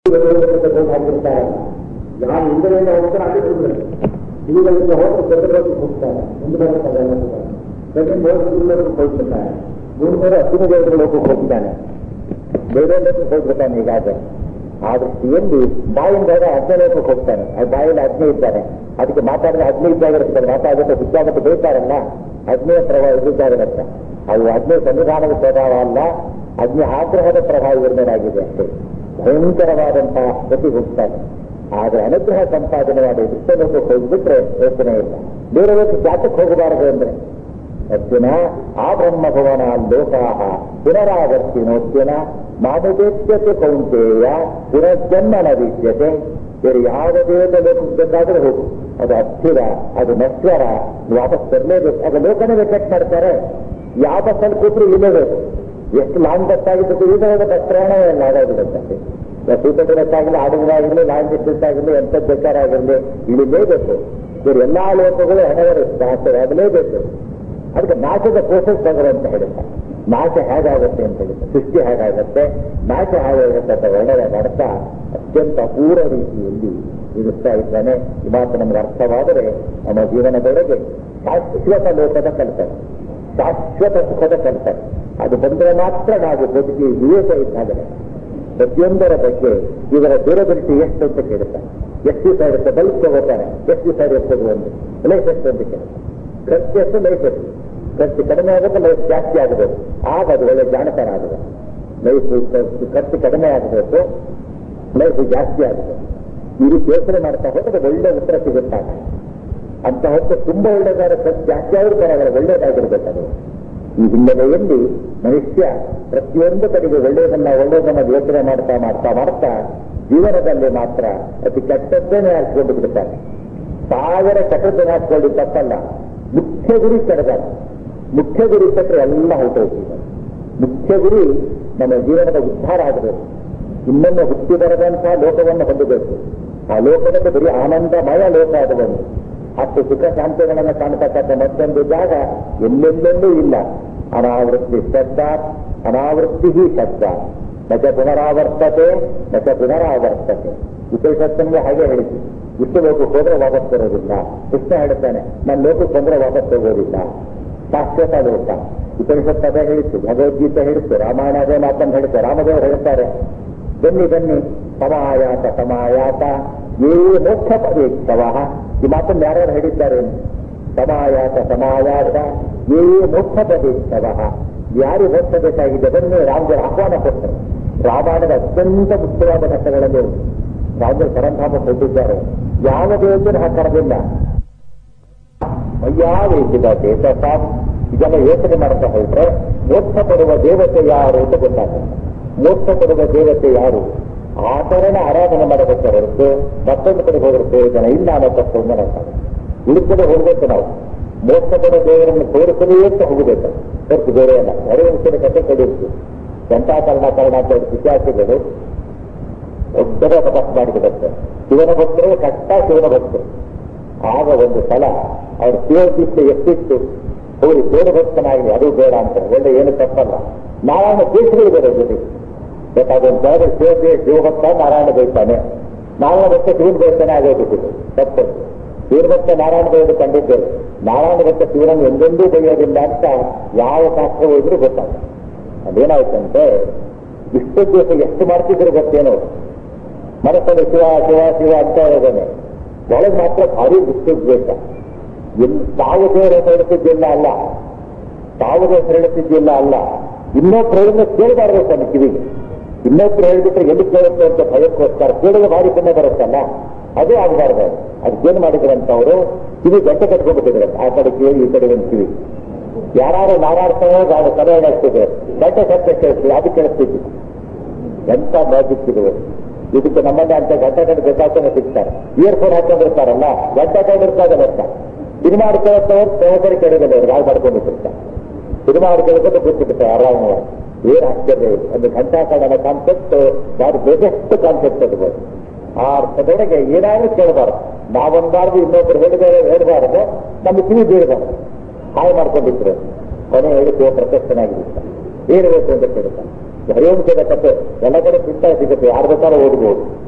ಹಾಕಿರ್ತಾರೆ ಯಾವ ಇಂದ್ರಿಯಿಂದ ಹೋಗ್ತಾರೆ ಅದೇ ಸುಂದರ ಇವುಗಳಿಂದ ಹೋಗಿ ದೊಡ್ಡದಕ್ಕೆ ಹೋಗ್ತಾರೆ ಮುಂದೆ ಬರುತ್ತದೆ ಸೆಕೆಂಡ್ ಹೋಗಿ ಹೋಗ್ಬಿಡ್ತಾರೆ ಮೂರನೇದು ಅತ್ತಿನ ದೇವರ ಲೋಕಕ್ಕೆ ಹೋಗ್ತಾನೆ ಬೇರೆ ಲೋಕಕ್ಕೆ ಹೋಗ್ಬಿಡ್ತಾನೆ ಈಗಾಗಲೇ ಆ ದೃಷ್ಟಿಯಲ್ಲಿ ಬಾಯಿಂದ ಹದಿನೈ ಲೋಕಕ್ಕೆ ಹೋಗ್ತಾನೆ ಆ ಬಾಯಲ್ಲಿ ಅಗ್ನಿ ಇದ್ದಾನೆ ಅದಕ್ಕೆ ಮಾತಾಡಿದ್ರೆ ಅಗ್ನಿ ಇದ್ದಾಗಿರುತ್ತೆ ಮಾತಾಡಿದ್ರೆ ಹುಚ್ಚಾಗತ್ತೆ ಬೇಕಾರಲ್ಲ ಅಗ್ನಿಯ ಪ್ರಭಾವ ಇದ್ದಾಗಿರುತ್ತೆ ಅದು ಅಗ್ನಿ ಸಂವಿಧಾನದ ಪ್ರಭಾವ ಅಲ್ಲ ಅಗ್ನಿ ಆಗ್ರಹದ ಪ್ರಭಾವ ಇರಬೇಕಾಗಿದೆ ಅಷ್ಟೇ ಭಯಂಕರವಾದಂತಹ ಗತಿ ಹೋಗ್ತಾನೆ ಆದ್ರೆ ಅನುಗ್ರಹ ಸಂಪಾದನೆ ಮಾಡಿ ವಿಶ್ವಲೋಕಕ್ಕೆ ಹೋಗ್ಬಿಟ್ರೆ ಯೋಚನೆ ಇಲ್ಲ ಬೇರೆ ಲೋಕಕ್ಕೆ ಜಾತಕ್ಕೆ ಹೋಗಬಾರದು ಅಂದ್ರೆ ಅರ್ಜುನ ಆ ಬ್ರಹ್ಮಭವನ ಲೋಕಾಹ ಪುನರಾವರ್ತಿನೋದ್ಯನ ಮಾನುದೇತ್ಯತೆ ಕೌಂಟೇಯ ಪುನರ್ಜನ್ಮನ ವಿದ್ಯತೆ ಬೇರೆ ಯಾವ ದೇವದ ಲೋಕಕ್ಕೆ ಬೇಕಾದ್ರೆ ಹೋಗು ಅದು ಅಸ್ಥಿರ ಅದು ನಶ್ವರ ವಾಪಸ್ ಬರಲೇಬೇಕು ಅದು ಲೋಕನೇ ರಿಜೆಕ್ಟ್ ಮಾಡ್ತಾರೆ ಯಾವ ಬಸ್ಸಲ್ಲಿ ಕೂತ್ರು ಇಲ್ಲಬೇಕು ಎಷ್ಟು ಲಾಂಗ್ ಬಸ್ ಆಗಿದ್ದು ಈಗ ಬಸ್ ಪ್ರಯಾಣವೇ ಇಲ್ಲ ಆಗೋಗಿರುತ್ತೆ ಸೂಪರ್ ಬಸ್ ಆಗಿರಲಿ ಆಡಿಗಳಾಗಿರಲಿ ಲಾಂಗ್ ಡಿಸ್ಟೆನ್ಸ್ ಆಗಿರಲಿ ಎಂಥದ್ದು ಬೇಕಾರಾಗಿರಲಿ ಇಳಿಲೇಬೇಕು ಬೇರೆ ಎಲ್ಲಾ ಲೋಕಗಳು ಹಣವರು ನಾಶವಾಗಲೇಬೇಕು ಅದಕ್ಕೆ ನಾಶದ ಪ್ರೋಸೆಸ್ ತಗೊಳ್ಳಿ ಅಂತ ಹೇಳುತ್ತೆ ನಾಶ ಹೇಗಾಗುತ್ತೆ ಅಂತ ಹೇಳುತ್ತೆ ಸೃಷ್ಟಿ ಹೇಗಾಗುತ್ತೆ ನಾಶ ಹೇಗಾಗುತ್ತೆ ಅಂತ ವರ್ಣನೆ ಮಾಡ್ತಾ ಅತ್ಯಂತ ಅಪೂರ್ವ ರೀತಿಯಲ್ಲಿ ಇರುತ್ತಾ ಇದ್ದಾನೆ ಈ ಮಾತು ನಮಗೆ ಅರ್ಥವಾದರೆ ನಮ್ಮ ಜೀವನದೊಳಗೆ ಶಾಶ್ವತ ಲೋಕದ ಕಲ್ಪನೆ ಶಾಶ್ವತ ಸುಖದ ಕಲ್ಪನೆ ಅದು ಬಂದರೆ ಮಾತ್ರ ನಾವು ಬದುಕಿ ವಿವೇಕ ಇದ್ದಾಗಲೇ ಪ್ರತಿಯೊಂದರ ಬಗ್ಗೆ ಇವರ ಡ್ಯೂರಬಿಲಿಟಿ ಎಷ್ಟು ಅಂತ ಕೇಳುತ್ತಾರೆ ಎಷ್ಟು ದಿವಸ ಇರುತ್ತೆ ಬಲ್ಕ್ ತಗೋತಾರೆ ಎಷ್ಟು ದಿವಸ ಇರ್ತದೆ ಒಂದು ಲೈಫ್ ಎಷ್ಟು ಅಂತ ಕೇಳುತ್ತೆ ಖರ್ಚು ಎಷ್ಟು ಲೈಫ್ ಎಷ್ಟು ಖರ್ಚು ಕಡಿಮೆ ಆಗುತ್ತೆ ಲೈಫ್ ಜಾಸ್ತಿ ಆಗಬೇಕು ಆಗ ಅದು ಒಳ್ಳೆ ಜಾಣತನ ಆಗುತ್ತೆ ಲೈಫ್ ಖರ್ಚು ಕಡಿಮೆ ಆಗಬೇಕು ಲೈಫ್ ಜಾಸ್ತಿ ಆಗಬೇಕು ಈ ರೀತಿ ಯೋಚನೆ ಮಾಡ್ತಾ ಹೋದ್ರೆ ಒಳ್ಳೆ ಉತ್ತರ ಸಿಗುತ್ತಾಗ ಅಂತ ಹೊತ್ತು ತುಂಬಾ ಒಳ್ಳೆದಾದ ಖರ್ಚು ಜಾಸ್ತಿ ಆದ್ರೂ ಪರವಾಗಿಲ್ಲ ಒಳ್ಳೇದಾಗಿರ್ಬೇಕದು ಈ ಹಿನ್ನೆಲೆಯಲ್ಲಿ ಮನುಷ್ಯ ಪ್ರತಿಯೊಂದು ಕಡೆಗೆ ಒಳ್ಳೆಯದನ್ನ ಒಳ್ಳೆಯದನ್ನ ಯೋಚನೆ ಮಾಡ್ತಾ ಮಾಡ್ತಾ ಮಾಡ್ತಾ ಜೀವನದಲ್ಲಿ ಮಾತ್ರ ಅತಿ ಕೆಟ್ಟದ್ದೇನೆ ಹಾಕಿಕೊಂಡು ಬಿಡ್ತಾನೆ ಸಾವಿರ ಕೆಟ್ಟದ್ದನ್ನು ಹಾಕಿಕೊಂಡು ತಪ್ಪಲ್ಲ ಮುಖ್ಯ ಗುರಿ ಕೆಡದಾರ ಮುಖ್ಯ ಗುರಿ ಕೊಟ್ಟರೆ ಎಲ್ಲ ಹೊರಟೋಗ್ತೀವಿ ಮುಖ್ಯ ಗುರಿ ನಮ್ಮ ಜೀವನದ ಉದ್ಧಾರ ಆಗಬೇಕು ಇನ್ನೊಮ್ಮೆ ಹುಟ್ಟಿ ಬರದಂತಹ ಲೋಕವನ್ನು ಹೊಂದಬೇಕು ಆ ಲೋಕದಲ್ಲಿ ಬರೀ ಆನಂದಮಯ ಲೋಕ ಅದು ಒಂದು ಅಷ್ಟು ಸುಖ ಶಾಂತಿಗಳನ್ನು ಕಾಣತಕ್ಕಂಥ ಮತ್ತೊಂದು ಜಾಗ ಎಲ್ಲೆಲ್ಲೆಲ್ಲೂ ಇಲ್ಲ ಅನಾವೃತ್ತಿ ಶಬ್ದ ಅನಾವೃತ್ತಿ ಶಬ್ದ ನಚ ಪುನರಾವರ್ತತೆ ನಚ ಪುನರಾವರ್ತತೆ ಉಪನಿಷತ್ತನಿಗೆ ಹಾಗೆ ಹೇಳಿದ್ವಿ ಇಷ್ಟು ಲೋಕಕ್ಕೆ ಹೋದ್ರೆ ವಾಪಸ್ ಬರೋದಿಲ್ಲ ಕೃಷ್ಣ ಹೇಳ್ತಾನೆ ನನ್ನ ಲೋಕಕ್ಕೆ ಬಂದ್ರೆ ವಾಪಸ್ ಹೋಗೋದಿಲ್ಲ ಶಾಶ್ವತ ಲೋಕ ಉಪನಿಷತ್ ಅದೇ ಹೇಳಿತ್ತು ಭಗವದ್ಗೀತೆ ಹೇಳಿತ್ತು ರಾಮಾಯಣ ಅದೇ ಮಾತನ್ನು ಹೇಳುತ್ತೆ ರಾಮದೇವರು ಹೇಳ್ತಾರೆ ಬನ್ನಿ ಬನ್ನಿ ಸಮಾಯಾತ ಸಮಾಯಾತ ಏ ಮೋಕ್ಷ ಪದೇಕ್ಷವ ಈ ಮಾತನ್ನು ಯಾರ್ಯಾರು ಹೇಳಿದ್ದಾರೆ ಸಮಾಯಾತ ಸಮಾಯಾತ ಏ ಮೋಕ್ಷ ಪದೇಕ್ಷವ ಯಾರು ಮೋಕ್ಷ ಬೇಕಾಗಿದೆ ಬನ್ನಿ ರಾಮದೇವರು ಆಹ್ವಾನ ಕೊಟ್ಟರು ರಾಮಾಯಣದ ಅತ್ಯಂತ ಮುಖ್ಯವಾದ ಘಟ್ಟಗಳಲ್ಲಿ ಒಂದು ರಾಮದೇವರು ಪರಂಧಾಮ ಕೊಟ್ಟಿದ್ದಾರೆ ಯಾವ ದೇವತೆಯನ್ನು ಹಾಕರದಿಲ್ಲ ಮಯ್ಯಾವೇಶಿದ ದೇಶ ಇದನ್ನ ಯೋಚನೆ ಮಾಡ್ತಾ ಹೋದ್ರೆ ಮೋಕ್ಷ ಪಡುವ ದೇವತೆ ಯಾರು ಅಂತ ಗೊತ್ತಾಗುತ್ತೆ ಮೋಕ್ಷ ಪಡುವ ದೇವತೆ ಯಾರು ಆಚರಣ ಆರಾಧನೆ ಮಾಡಬೇಕು ಹೊರತು ಮತ್ತೊಂದು ಕಡೆ ಹೋದ್ರೆ ಪ್ರಯೋಜನ ಇಲ್ಲ ಅನ್ನೋ ತಪ್ಪನ್ನು ಮಾಡ್ತಾರೆ ಉಳಿದ ಹೋಗ್ಬೇಕು ನಾವು ಮೋಕ್ಷ ಪಡುವ ದೇವರನ್ನು ತೋರಿಸಲೇ ಅಂತ ಹೋಗಬೇಕು ಹೊರತು ಬೇರೆ ಅಲ್ಲ ಹೊರಗೆ ವಿಷಯದ ಕಥೆ ಕಡಿಯಿತು ಜನತಾಕರಣ ಕರಣ ಅಂತ ವಿದ್ಯಾರ್ಥಿಗಳು ದೊಡ್ಡ ತಪಸ್ ಮಾಡಿಬಿಡುತ್ತೆ ಶಿವನ ಭಕ್ತರು ಕಷ್ಟ ಶಿವನ ಭಕ್ತರು ಆಗ ಒಂದು ಸಲ ಅವ್ರ ಶಿವದೀಕ್ಷೆ ಎಷ್ಟಿತ್ತು ಹೋಗಿ ದೇವ ಭಕ್ತನಾಗಲಿ ಅದು ಬೇಡ ಅಂತ ಒಳ್ಳೆ ಏನು ತಪ್ಪಲ್ಲ ನಾರಾಯಣ ದೇಶಗಳು ಬೇರೆ ಜೊತೆ ಬೇಕಾದೊಂದು ಜಾಗ ಶಿವದೇ ಶಿವಭಕ್ತ ನಾರಾಯಣ ಬೈತಾನೆ ನಾರಾಯಣ ಭಕ್ತ ಶಿವನ ಬೈತಾನೆ ಆಗೋಗ್ಬಿಟ್ಟಿದೆ ತಪ್ಪು ಶಿವನ ಭಕ್ತ ನಾರಾಯಣ ಬೈದು ಕಂಡಿದ್ದೇವೆ ನಾರಾಯಣ ಭಕ್ತ ಶಿವನನ್ನು ಎಂದೆಂದೂ ಬೈಯೋದಿಲ್ಲ ಅಂತ ಯಾವ ಶಾಸ್ತ್ರ ಹೋದ್ರು ಗೊತ್ತಾಗ ಅದೇನಾಯ್ತಂತೆ ಇಷ್ಟು ದಿವಸ ಎಷ್ಟು ಮಾಡ್ತಿದ್ರು ಗೊತ್ತೇನೋ ಮನಸ್ಸಲ್ಲಿ ಶಿವ ಶಿವ ಶಿವ ಅಂತ ಇದ್ದಾನೆ ಒಳಗೆ ಮಾತ್ರ ಭಾರಿ ಬೇಕು ಎಲ್ಲಿ ತಾವು ದೇವರ ಹೇಳ್ತಿದ್ದಿಲ್ಲ ಅಲ್ಲ ತಾವು ದೇವರ ಹೇಳ್ತಿದ್ದಿಲ್ಲ ಅಲ್ಲ ಇನ್ನೊಬ್ರು ಹೇಳಿದ್ರೆ ಕೇಳಬಾರ್ದು ತನ್ನ ಕಿವಿಗೆ ಇನ್ನೊಬ್ರು ಹೇಳ್ಬಿಟ್ರೆ ಎಲ್ಲಿ ಕೇಳುತ್ತೆ ಅಂತ ಭಯಕ್ಕೋಸ್ಕರ ಕೇಳಿದ್ರೆ ಭಾರಿ ಪುಣ್ಯ ಬರುತ್ತಲ್ಲ ಅದೇ ಆಗಬಾರ್ದು ಅದಕ್ಕೇನು ಮಾಡಿದ್ರಂತ ಅವರು ಕಿವಿ ಗಂಟೆ ಕಟ್ಕೊಂಡ್ಬಿಟ್ಟಿದ್ರೆ ಆ ಕಡೆ ಕೇಳಿ ಈ ಕಡೆ ಒಂದು ಕಿವಿ ಯಾರು ನಾರಾಡ್ತಾನೋ ಗಾಡಿ ಕಡೆ ಹಾಕ್ತಿದ್ರೆ ಗಂಟೆ ಕಟ್ಟೆ ಕೇಳಿಸ್ತೀವಿ ಅದು ಕೇಳಿಸ್ತಿದ್ವಿ ಎಂತ ಮ್ಯಾಜಿಕ್ ಇದು ಇದಕ್ಕೆ ನಮ್ಮನ್ನೇ ಅಂತ ಗಂಟೆ ಕಡೆ ಬೇಕಾಗ್ತಾನೆ ಸಿಗ್ತಾರೆ ಇಯರ್ಫೋನ್ ಹಾಕೊಂಡಿರ್ತಾರಲ್ಲ ಗಂಟೆ ಕಂಡಿರ್ತಾರೆ ಲೆಕ್ಕ ಸಿನಿಮಾ ಹಿಡ್ಕೊಳ್ಳೋರು ಸಹಕಾರಿ ಕಡೆಗಲ್ಲ ಅವ್ರು ಹಾಳು ಮಾಡ್ಕೊಂಡಿರ್ತಾರೆ ಸಿನಿಮಾ ಹಿಡ್ಕೊಳ್ಳೋದು ಗೊತ್ತಿರ್ತಾರೆ ಆರಾಮವಾಗಿ ಏನ್ ಆಶ್ಚರ್ಯ ಇದೆ ಒಂದು ಘಂಟಾಕರಣ ಕಾನ್ಸೆಪ್ಟ್ ಬಾರಿ ಬೆಸ್ಟ್ ಕಾನ್ಸೆಪ್ಟ್ ಅದು ಆ ಅರ್ಥದೊಳಗೆ ಏನಾದ್ರೂ ಕೇಳಬಾರ್ದು ನಾವೊಂದಾರ್ದು ಇನ್ನೊಬ್ರು ಹೇಳಿದರೆ ಹೇಳಬಾರದು ನಮ್ಮ ಕಿವಿ ಬೀಳಬಾರ್ದು ಹಾಳು ಮಾಡ್ಕೊಂಡಿದ್ರು ಕೊನೆ ಹೇಳಿಕೆ ಪ್ರತ್ಯಕ್ಷನಾಗಿರುತ್ತೆ ಹೇಳಬೇಕು ಅಂತ ಕೇಳ್ತಾನೆ ಹರಿವಂಶದ ಕಥೆ ಎಲ್ಲ ಕಡೆ ಪುಸ್ತಕ ಸಿಗುತ್ತೆ ಯಾರು ಬೇಕಾದ್ರೂ ಓದ್ಬೋದು